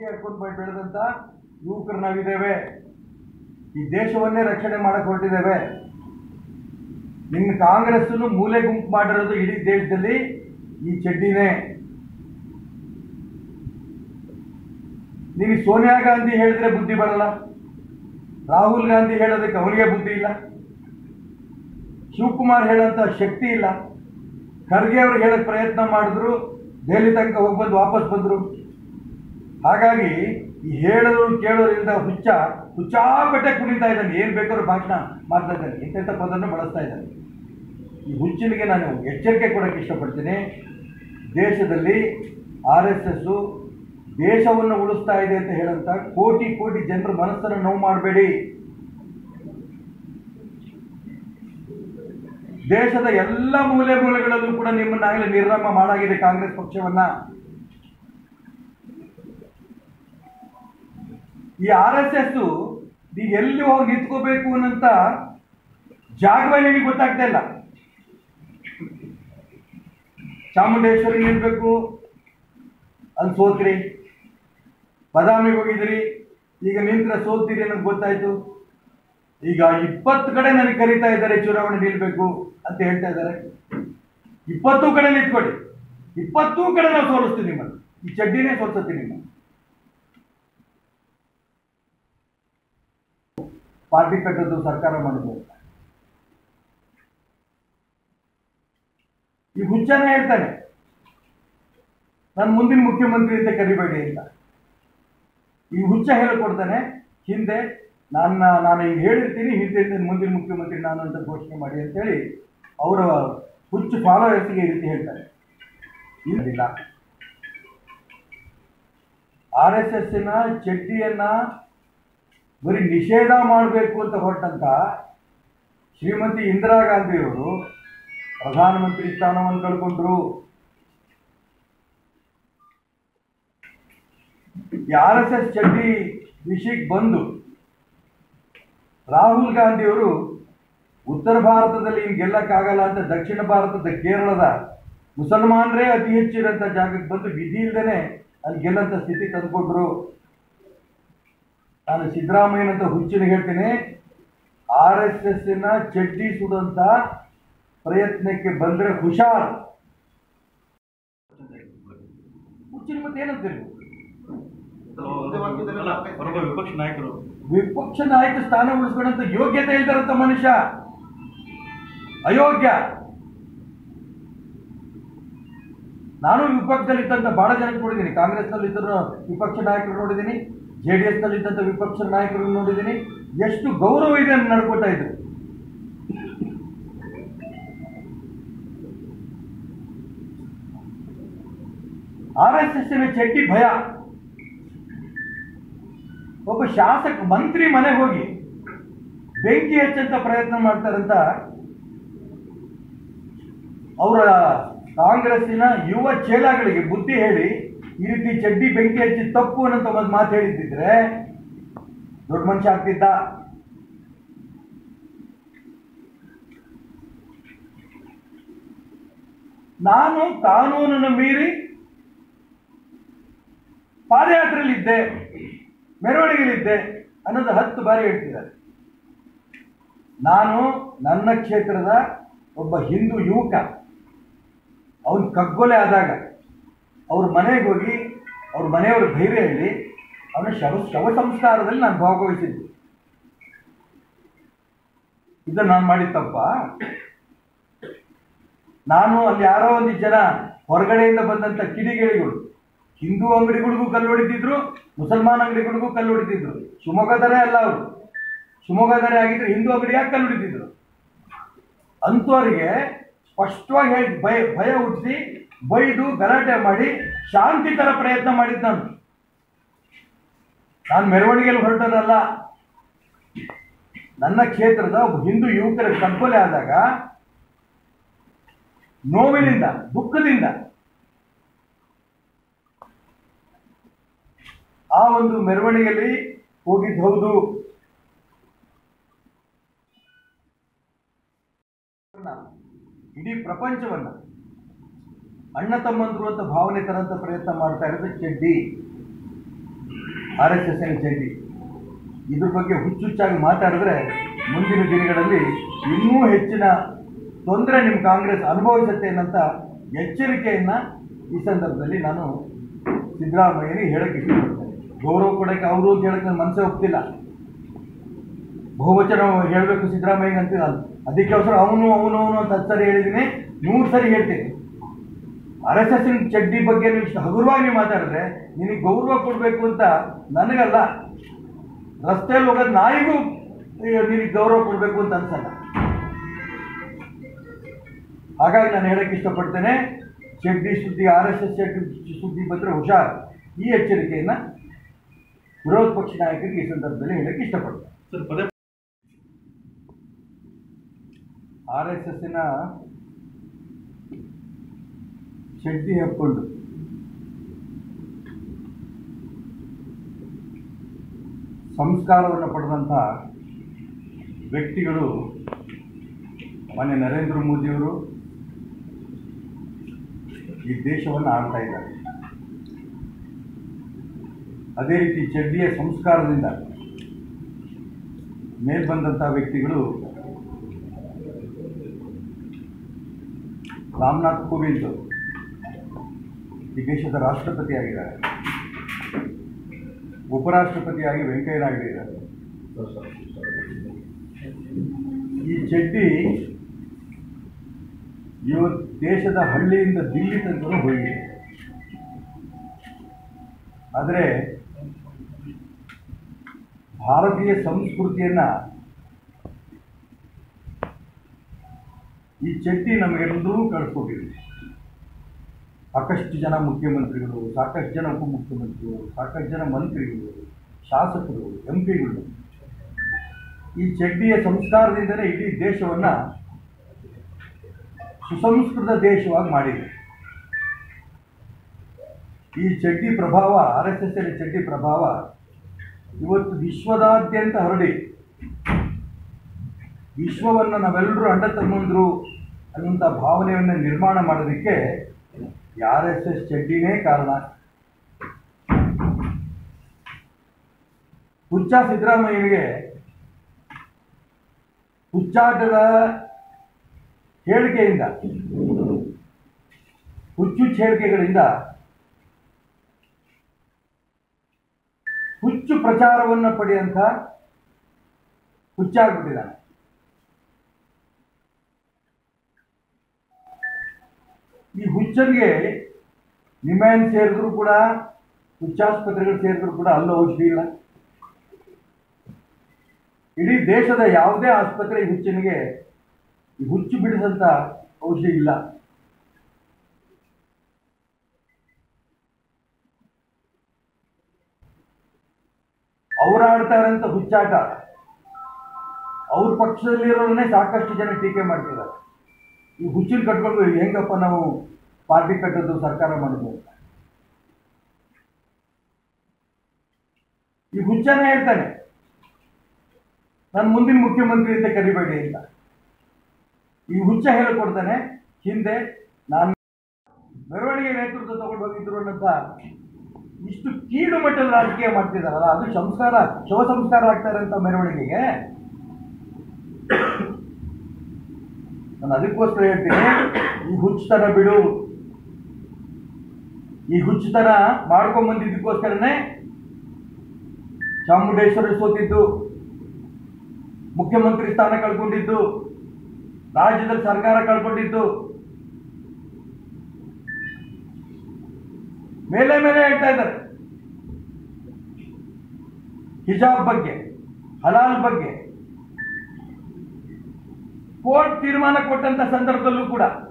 ಹಾಕೊಂಡು ಬೆ- ಬೆಳೆದಂತ ಯುವಕರು ನಾವಿದ್ದೇವೆ ಈ ದೇಶವನ್ನೇ ರಕ್ಷಣೆ ಮಾಡಕ್ ಹೊರಟಿದ್ದೇವೆ ನಿಮ್ಮ ಕಾಂಗ್ರೆಸ್ ಮೂಲೆ ಗುಂಪು ಮಾಡಿರೋದು ಇಡೀ ದೇಶದಲ್ಲಿ ಈ ಚಡ್ಡಿನೇ ನೀವು ಸೋನಿಯಾ ಗಾಂಧಿ ಹೇಳಿದ್ರೆ ಬುದ್ಧಿ ಬರಲ್ಲ ರಾಹುಲ್ ಗಾಂಧಿ ಹೇಳೋದಕ್ಕೆ ಅವನಿಗೆ ಬುದ್ಧಿ ಇಲ್ಲ ಶಿವಕುಮಾರ್ ಹೇಳೋಂಥ ಶಕ್ತಿ ಇಲ್ಲ ಖರ್ಗೆ ಅವ್ರು ಹೇಳಕ್ ಪ್ರಯತ್ನ ಮಾಡಿದ್ರು ದೆಹಲಿ ತನಕ ಹೋಗಿ ಬಂದು ವಾಪಸ್ ಬಂದರು ಹಾಗಾಗಿ ಈ ಹೇಳೋರು ಕೇಳೋದ್ರಿಂದ ಹುಚ್ಚ ಹುಚ್ಚಾಪಟ್ಟೆ ಕುಣಿತಾ ಇದ್ದಾನೆ ಏನು ಬೇಕಾದ್ರೂ ಭಾಷಣ ಮಾಡ್ತಾ ಇದ್ದಾನೆ ಇಂಥ ಪದನ್ನು ಬಳಸ್ತಾ ಇದ್ದಾನೆ ಈ ಹುಚ್ಚನಿಗೆ ನಾನು ಎಚ್ಚರಿಕೆ ಕೊಡೋಕ್ಕೆ ಇಷ್ಟಪಡ್ತೀನಿ ದೇಶದಲ್ಲಿ ಆರ್ ಎಸ್ ಎಸ್ಸು ದೇಶವನ್ನು ಉಳಿಸ್ತಾ ಇದೆ ಅಂತ ಹೇಳಂತ ಕೋಟಿ ಕೋಟಿ ಜನರ ಮನಸ್ಸನ್ನು ನೋವು ಮಾಡಬೇಡಿ ದೇಶದ ಎಲ್ಲ ಮೂಲೆ ಮೂಲೆಗಳಲ್ಲೂ ಕೂಡ ನಿಮ್ಮನ್ನಾಗಲೇ ನಿರ್ನಾಮ ಮಾಡಾಗಿದೆ ಕಾಂಗ್ರೆಸ್ ಪಕ್ಷವನ್ನ ಈ ಆರ್ ಎಸ್ ಎಸ್ ನೀವು ಎಲ್ಲಿ ಹೋಗಿ ನಿಂತ್ಕೋಬೇಕು ಅನ್ನಂತ ಜಾಗವೇ ನಿಮಗೆ ಗೊತ್ತಾಗ್ತಾ ಇಲ್ಲ ಚಾಮುಂಡೇಶ್ವರಿ ನಿಲ್ಬೇಕು ಅಲ್ಲಿ ಸೋತ್ರಿ ಬದಾಮಿಗೆ ಹೋಗಿದ್ರಿ ಈಗ ನಿಂತ್ರೆ ಸೋಲ್ತೀರಿ ಅನ್ನೋದು ಗೊತ್ತಾಯ್ತು ಈಗ ಇಪ್ಪತ್ತು ಕಡೆ ನನಗೆ ಕರೀತಾ ಇದ್ದಾರೆ ಚುನಾವಣೆ ನಿಲ್ಬೇಕು ಅಂತ ಹೇಳ್ತಾ ಇದ್ದಾರೆ ಇಪ್ಪತ್ತು ಕಡೆ ನಿಂತ್ಕೊಳ್ಳಿ ಇಪ್ಪತ್ತೂ ಕಡೆ ನಾವು ಸೋಲಿಸ್ತೀವಿ ನಿಮ್ಮನ್ನು ಈ ಚಡ್ಡಿನೇ ಸೋಲ್ಸುತ್ತೀವಿ ನಿಮ್ಮ ಪಾರ್ಟಿ ಕಟ್ಟೋದು ಸರ್ಕಾರ ಮಾಡೋದು ಅಂತ. ಈ ಹುಚ್ಚನೇ ಹೇಳ್ತಾನೆ ನಾನು ಮುಂದಿನ ಮುಖ್ಯಮಂತ್ರಿ ಅಂತ ಕರಿಬೇಡಿ ಅಂತ ಈ ಹುಚ್ಚ ಹೇಳಿಕೊಡ್ತಾನೆ ಹಿಂದೆ ನನ್ನ ನಾನು ಈಗ ಹೇಳಿರ್ತೀನಿ ಹಿಂದೆ ಮುಂದಿನ ಮುಖ್ಯಮಂತ್ರಿ ನಾನು ಅಂತ ಘೋಷಣೆ ಮಾಡಿ ಅಂತೇಳಿ ಅವರ ಹುಚ್ಚು ಫಾಲೋವರ್ಸ್ಗೆ ಈ ರೀತಿ ಹೇಳ್ತಾರೆ ಇಲ್ಲ ಆರ್ ಎಸ್ ಎಸ್ಸಿನ ಚಡ್ಡಿಯನ್ನ ಬರೀ ನಿಷೇಧ ಮಾಡಬೇಕು ಅಂತ ಹೊರಟಂತ ಶ್ರೀಮತಿ ಇಂದಿರಾ ಗಾಂಧಿಯವರು ಪ್ರಧಾನಮಂತ್ರಿ ಸ್ಥಾನವನ್ನು ಕಳ್ಕೊಂಡ್ರು ಈ ಆರ್ ಎಸ್ ಎಸ್ ಚಡ್ಡಿ ವಿಷಯಕ್ಕೆ ಬಂದು ರಾಹುಲ್ ಗಾಂಧಿಯವರು ಉತ್ತರ ಭಾರತದಲ್ಲಿ ಇನ್ನು ಗೆಲ್ಲಕ್ಕಾಗಲ್ಲ ಅಂತ ದಕ್ಷಿಣ ಭಾರತದ ಕೇರಳದ ಮುಸಲ್ಮಾನರೇ ಅತಿ ಹೆಚ್ಚಿರೋಂಥ ಜಾಗಕ್ಕೆ ಬಂದು ವಿಧಿ ಇಲ್ಲದೇನೆ ಅಲ್ಲಿ ಗೆಲ್ಲಂತ ಸ್ಥಿತಿ ತಂದುಕೊಟ್ರು ನಾನು ಸಿದ್ದರಾಮಯ್ಯನಂತ ಹುಚ್ಚಿನ ಹೇಳ್ತೀನಿ ಆರ್ ಎಸ್ ಎಸ್ಸಿನ ಚಡ್ಡಿ ಸುಡುವಂತ ಪ್ರಯತ್ನಕ್ಕೆ ಬಂದ್ರೆ ಹುಷಾರ್ ಹುಚ್ಚಿನ ಮತ್ತೆ ಏನಂತೀರಿ ಅಲ್ಲ, ಹೊರಗ ವಿಪಕ್ಷ ನಾಯಕರು ವಿಪಕ್ಷ ನಾಯಕ ಸ್ಥಾನ ಉಳಿಸ್ಕೊಂಡಂತ ಯೋಗ್ಯತೆ ಇಲ್ದಾರಂತ ಮನುಷ್ಯ ಅಯೋಗ್ಯ ನಾನು ವಿಪಕ್ಷದಲ್ಲಿ ಇದ್ದಂತ ಬಹಳ ಜನ ನೋಡಿದ್ದೀನಿ ಕಾಂಗ್ರೆಸ್ನಲ್ಲಿ ಇದ್ದರು ವಿಪಕ್ಷ ನಾಯಕರು ನೋಡಿದ್ದೀನಿ ಜೆ ಡಿ ಎಸ್ನಲ್ಲಿ ಇದ್ದಂತ ವಿಪಕ್ಷ ನಾಯಕರು ನೋಡಿದ್ದೀನಿ ಎಷ್ಟು ಗೌರವ ಇದೆ ಅಂತ ನಡ್ಕೋತಾ ಇದ್ರು ಆರ್ ಎಸ್ ಎಸ್ಸಿನ ಚಡ್ಡಿ ಭಯ ಒಬ್ಬ ಶಾಸಕ ಮಂತ್ರಿ ಮನೆಗೆ ಹೋಗಿ ಬೆಂಕಿ ಹಚ್ಚಂತ ಪ್ರಯತ್ನ ಮಾಡ್ತಾರಂತ ಅವರ ಕಾಂಗ್ರೆಸ್ಸಿನ ಯುವ ಚೇಲಾಗಳಿಗೆ ಬುದ್ಧಿ ಹೇಳಿ ಈ ರೀತಿ ಚಡ್ಡಿ ಬೆಂಕಿ ಹಚ್ಚಿ ತಪ್ಪು ಅನ್ನಂತ ಒಂದು ಮಾತು ಹೇಳಿದ್ದಿದ್ರೆ ದೊಡ್ಡ ಮನುಷ್ಯ ಆಗ್ತಿದ್ದ ನಾನು ಕಾನೂನನ್ನು ಮೀರಿ ಪಾದಯಾತ್ರೆಯಲ್ಲಿದ್ದೆ ಮೆರವಣಿಗೆಯಲ್ಲಿದ್ದೆ ಅನ್ನೋದು ಹತ್ತು ಬಾರಿ ಹೇಳ್ತಿದ್ದಾರೆ ನಾನು ನನ್ನ ಕ್ಷೇತ್ರದ ಒಬ್ಬ ಹಿಂದೂ ಯುವಕ ಅವನು ಕಗ್ಗೊಲೆ ಆದಾಗ ಅವ್ರ ಮನೆಗೆ ಹೋಗಿ ಅವ್ರ ಮನೆಯವ್ರ ಧೈರ್ಯ ಹೇಳಿ ಅವನ ಶವ ಶವ ಸಂಸ್ಕಾರದಲ್ಲಿ ನಾನು ಭಾಗವಹಿಸಿದ್ದೆ ಇದನ್ನು ನಾನು ಮಾಡಿದ ತಪ್ಪ ನಾನು ಅಲ್ಲಿ ಯಾರೋ ಒಂದಿಷ್ಟು ಜನ ಹೊರಗಡೆಯಿಂದ ಬಂದಂಥ ಕಿಡಿಗೇಡಿಗಳು ಹಿಂದೂ ಅಂಗಡಿಗಳಿಗೂ ಕಲ್ಲು ಹೊಡಿತಿದ್ರು ಮುಸಲ್ಮಾನ್ ಅಂಗಡಿಗಳಿಗೂ ಕಲ್ಲು ಹೊಡಿತಿದ್ರು ಶಿವಮೊಗ್ಗದರೇ ಅಲ್ಲ ಅವರು ಶಿವಮೊಗ್ಗದರೇ ಆಗಿದ್ರೆ ಹಿಂದೂ ಅಂಗಡಿ ಯಾಕೆ ಕಲ್ಲು ಹೊಡಿತಿದ್ರು ಅಂಥವ್ರಿಗೆ ಸ್ಪಷ್ಟವಾಗಿ ಹೇಳಿ ಭಯ ಭಯ ಹುಟ್ಟಿಸಿ ಬೈದು ಗಲಾಟೆ ಮಾಡಿ ಶಾಂತಿ ತರ ಪ್ರಯತ್ನ ಮಾಡಿದ್ದು ನಾನು ನಾನು ಮೆರವಣಿಗೆಯಲ್ಲಿ ಹೊರಟದಲ್ಲ ನನ್ನ ಕ್ಷೇತ್ರದ ಒಬ್ಬ ಹಿಂದೂ ಯುವಕರ ಕಗ್ಗೊಲೆ ಆದಾಗ ನೋವಿನಿಂದ ದುಃಖದಿಂದ ಆ ಒಂದು ಮೆರವಣಿಗೆಯಲ್ಲಿ ಹೋಗಿದ್ದು ಹೌದು ಇಡೀ ಪ್ರಪಂಚವನ್ನ ಅಣ್ಣ ತಮ್ಮಂದ್ರು ಅಂತ ಭಾವನೆ ತರಂತ ಪ್ರಯತ್ನ ಮಾಡ್ತಾ ಇರೋದು ಚಡ್ಡಿ ಆರ್ ಎಸ್ ಎಸ್ಸಿನ ಚಡ್ಡಿ ಇದ್ರ ಬಗ್ಗೆ ಹುಚ್ಚುಚ್ಚಾಗಿ ಮಾತಾಡಿದ್ರೆ ಮುಂದಿನ ದಿನಗಳಲ್ಲಿ ಇನ್ನೂ ಹೆಚ್ಚಿನ ತೊಂದರೆ ನಿಮ್ಮ ಕಾಂಗ್ರೆಸ್ ಅನುಭವಿಸುತ್ತೆ ಅನ್ನಂತ ಎಚ್ಚರಿಕೆಯನ್ನು ಈ ಸಂದರ್ಭದಲ್ಲಿ ನಾನು ಸಿದ್ದರಾಮಯ್ಯನಿಗೆ ಹೇಳಕ್ಕೆ ಇಷ್ಟಪಡ್ತೇನೆ ಗೌರವ ಕೊಡೋಕ್ಕೆ ಅವರು ಹೇಳಕ್ಕೆ ನನ್ನ ಮನಸ್ಸೇ ಒಪ್ತಿಲ್ಲ ಬಹುವಚನ ಹೇಳಬೇಕು ಸಿದ್ದರಾಮಯ್ಯ ಅಂತಿಲ್ಲ ಅದಕ್ಕೆ ಅವಸರ ಅವನು ಅವನು ಅವನು ಅಂತ ಹತ್ತು ಸರಿ ಹೇಳಿದ್ದೀನಿ ನೂರು ಸರಿ ಹೇಳ್ತೀನಿ ಆರ್ ಎಸ್ ಎಸ್ ಚಡ್ಡಿ ಬಗ್ಗೆ ನೀವು ಇಷ್ಟು ಹಗುರವಾಗಿ ನೀವು ಮಾತಾಡಿದ್ರೆ ನಿನಗೆ ಗೌರವ ಕೊಡಬೇಕು ಅಂತ ನನಗಲ್ಲ ರಸ್ತೆಯಲ್ಲಿ ಹೋಗೋದು ನಾಯಿಗೂ ನಿನಗೆ ಗೌರವ ಕೊಡಬೇಕು ಅಂತ ಅನ್ಸಲ್ಲ ಹಾಗಾಗಿ ನಾನು ಹೇಳಕ್ಕೆ ಇಷ್ಟಪಡ್ತೇನೆ ಚಡ್ಡಿ ಸುದ್ದಿ ಆರ್ ಎಸ್ ಎಸ್ ಚಡ್ಡಿ ಸುದ್ದಿ ಬಂದರೆ ಹುಷಾರ್ ಈ ಎಚ್ಚರಿಕೆಯನ್ನು ವಿರೋಧ ಪಕ್ಷ ನಾಯಕರಿಗೆ ಈ ಸಂದರ್ಭದಲ್ಲಿ ಹೇಳಕ್ಕೆ ಇಷ್ಟಪಡ್ತೇನೆ ಸರ್ ಪದೇ ಆರ್ ಎಸ್ ಎಸ್ಸಿನ ಚಡ್ಡಿ ಹಾಕ್ಕೊಂಡು ಸಂಸ್ಕಾರವನ್ನು ಪಡೆದಂಥ ವ್ಯಕ್ತಿಗಳು ಮಾನ್ಯ ನರೇಂದ್ರ ಮೋದಿಯವರು ಈ ದೇಶವನ್ನು ಆಳ್ತಾ ಇದ್ದಾರೆ ಅದೇ ರೀತಿ ಚಡ್ಡಿಯ ಸಂಸ್ಕಾರದಿಂದ ಮೇಲ್ ಬಂದಂಥ ವ್ಯಕ್ತಿಗಳು ರಾಮನಾಥ್ ಕೋವಿಂದ್ ಈ ದೇಶದ ರಾಷ್ಟ್ರಪತಿಯಾಗಿದ್ದಾರೆ ಉಪರಾಷ್ಟ್ರಪತಿಯಾಗಿ ವೆಂಕಯ್ಯ ನಾಯ್ಡು ಇದ್ದಾರೆ ಈ ಚಡ್ಡಿ ಇವತ್ತು ದೇಶದ ಹಳ್ಳಿಯಿಂದ ದಿಲ್ಲಿ ತನಕ ಹೋಗಿದೆ ಆದರೆ ಭಾರತೀಯ ಸಂಸ್ಕೃತಿಯನ್ನ ಈ ಚಡ್ಡಿ ನಮಗೆಲ್ಲರೂ ಕಳ್ಸ್ಕೊಟ್ಟಿದೆ ಸಾಕಷ್ಟು ಜನ ಮುಖ್ಯಮಂತ್ರಿಗಳು ಸಾಕಷ್ಟು ಜನ ಉಪಮುಖ್ಯಮಂತ್ರಿಗಳು ಸಾಕಷ್ಟು ಜನ ಮಂತ್ರಿಗಳು ಶಾಸಕರು ಎಂ ಪಿಗಳು ಈ ಚಡ್ಡಿಯ ಸಂಸ್ಕಾರದಿಂದಲೇ ಇಡೀ ದೇಶವನ್ನು ಸುಸಂಸ್ಕೃತ ದೇಶವಾಗಿ ಮಾಡಿದೆ ಈ ಚಡ್ಡಿ ಪ್ರಭಾವ ಆರ್ ಎಸ್ ಎಸ್ ಚಡ್ಡಿ ಪ್ರಭಾವ ಇವತ್ತು ವಿಶ್ವದಾದ್ಯಂತ ಹರಡಿ ವಿಶ್ವವನ್ನು ನಾವೆಲ್ಲರೂ ಅಂಡ ತಮ್ಮಂದ್ರು ಅನ್ನುವಂಥ ಭಾವನೆಯನ್ನು ನಿರ್ಮಾಣ ಮಾಡೋದಕ್ಕೆ ಆರ್ ಎಸ್ ಎಸ್ ಚಡ್ಡಿನೇ ಕಾರಣ ಹುಚ್ಚ ಸಿದ್ದರಾಮಯ್ಯನಿಗೆ ಹುಚ್ಚಾಟದ ಹೇಳಿಕೆಯಿಂದ ಹುಚ್ಚುಚ್ಚ ಹೇಳಿಕೆಗಳಿಂದ ಹುಚ್ಚು ಪ್ರಚಾರವನ್ನು ಪಡೆಯಂಥ ಹುಚ್ಚಾಗ್ಬಿಟ್ಟಿದ್ದಾನೆ ಈ ಹುಚ್ಚನಿಗೆ ನಿಮ್ಯಾನ್ ಸೇರಿದ್ರು ಕೂಡ ಹುಚ್ಚಾಸ್ಪತ್ರೆಗಳು ಸೇರಿದ್ರು ಕೂಡ ಅಲ್ಲೂ ಔಷಧಿ ಇಲ್ಲ ಇಡೀ ದೇಶದ ಯಾವುದೇ ಆಸ್ಪತ್ರೆ ಈ ಹುಚ್ಚನಿಗೆ ಈ ಹುಚ್ಚು ಬಿಡಿಸಂತ ಔಷಧಿ ಇಲ್ಲ ಅವ್ರು ಆಡ್ತಾ ಇರೋಂಥ ಹುಚ್ಚಾಟ ಅವ್ರ ಪಕ್ಷದಲ್ಲಿರೋರನ್ನೇ ಸಾಕಷ್ಟು ಜನ ಟೀಕೆ ಮಾಡ್ತಿದ್ದಾರೆ ಈ ಹುಚ್ಚಿನ ಕಟ್ಕೊಂಡು ಹೆಂಗಪ್ಪ ನಾವು ಪಾರ್ಟಿ ಕಟ್ಟೋದು ಸರ್ಕಾರ ಮಾಡೋದು ಅಂತ ಈ ಹುಚ್ಚನೇ ಹೇಳ್ತಾನೆ ನಾನು ಮುಂದಿನ ಮುಖ್ಯಮಂತ್ರಿ ಅಂತ ಕರಿಬೇಡಿ ಅಂತ ಈ ಹುಚ್ಚ ಹೇಳಿಕೊಡ್ತಾನೆ ಹಿಂದೆ ನಾನು ಮೆರವಣಿಗೆ ನೇತೃತ್ವ ತಗೊಂಡು ಹೋಗಿದ್ರು ಅನ್ನೋಂಥ ಇಷ್ಟು ಕೀಳು ಮಟ್ಟದ ರಾಜಕೀಯ ಮಾಡ್ತಿದಾರಲ್ಲ ಅದು ಸಂಸ್ಕಾರ ಶವ ಸಂಸ್ಕಾರ ಆಗ್ತಾರೆ ಅಂತ ಮೆರವಣಿಗೆಗೆ ನಾನು ಅದಕ್ಕೋಸ್ಕರ ಹೇಳ್ತೀನಿ ಈ ಹುಚ್ಚುತನ ಬಿಡು ಈ ಹುಚ್ಚುತನ ಮಾಡ್ಕೊಂಡ್ ಬಂದಿದ್ದಕ್ಕೋಸ್ಕರನೇ ಚಾಮುಂಡೇಶ್ವರಿ ಸೋತಿದ್ದು ಮುಖ್ಯಮಂತ್ರಿ ಸ್ಥಾನ ಕಳ್ಕೊಂಡಿದ್ದು ರಾಜ್ಯದಲ್ಲಿ ಸರ್ಕಾರ ಕಳ್ಕೊಂಡಿದ್ದು ಮೇಲೆ ಮೇಲೆ ಹೇಳ್ತಾ ಇದ್ದಾರೆ ಹಿಜಾಬ್ ಬಗ್ಗೆ ಹಲಾಲ್ ಬಗ್ಗೆ ಕೋರ್ಟ್ ತೀರ್ಮಾನ ಕೊಟ್ಟಂತ ಸಂದರ್ಭದಲ್ಲೂ ಕೂಡ